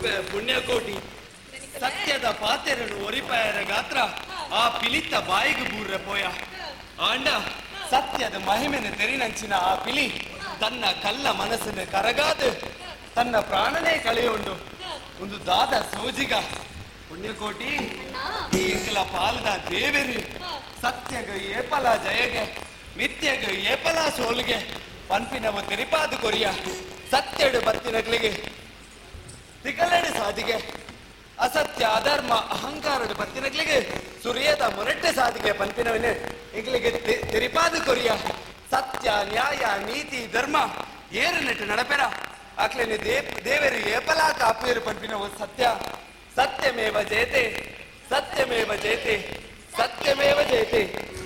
ಪುಣ್ಯಕೋಟಿ ಸತ್ಯದ ಪಾತೆರನು ಒರಿಪಾಯರ ಗಾತ್ರ ಆ ಪಿಲಿತ್ತ ಬಾಯಿಗೆ ಬೂರ್ರೆ ಪೋಯ ಆಂಡ ಸತ್ಯದ ಮಹಿಮೆನ ತೆರಿನಂಚಿನ ಆ ಪಿಲಿ ತನ್ನ ಕಲ್ಲ ಮನಸ್ಸಿನ ಕರಗಾದು ತನ್ನ ಪ್ರಾಣನೇ ಕಳೆಯುಂಡು ಒಂದು ದಾದ ಸೋಜಿಗ ಪುಣ್ಯಕೋಟಿ ಈ ಇಂಕಲ ಪಾಲ್ದ ದೇವೆರಿ ಸತ್ಯಗ ಏಪಲ ಜಯಗೆ ಮಿಥ್ಯಗ ಏಪಲ ಸೋಲ್ಗೆ ಪಂಪಿನವ ತೆರಿಪಾದು ಕೊರಿಯ ಸತ್ಯಡು ಬತ್ತಿನಗಳಿಗೆ ತಿಗಲಡೆ ಸಾಧಿಗೆ ಅಸತ್ಯ ಅಧರ್ಮ ಅಹಂಕಾರದ ಬತ್ತಿನಗಳಿಗೆ ಸುರಿಯದ ಮೊರಟ್ಟೆ ಸಾಧಿಗೆ ಪಂಪಿನವನೇ ಇಂಗ್ಲಿಗೆ ತೆ- ತೆರಿಪಾದು ಕೊರಿಯ ಸತ್ಯ ನ್ಯಾಯ ನೀತಿ ಧರ್ಮ ಏರು ನೆಟ್ಟು ನಡಪೆರ ಅಕ್ಲೇನೆ ದೇ ದೇವರು ಏಪಲ ಕಾಪೇರು ಪಂಪಿನವು ಸತ್ಯ ಸತ್ಯಮೇವ ಜಯತೆ ಸತ್ಯಮೇವ ಜಯತೆ ಸತ್ಯಮೇವ ಜಯತೆ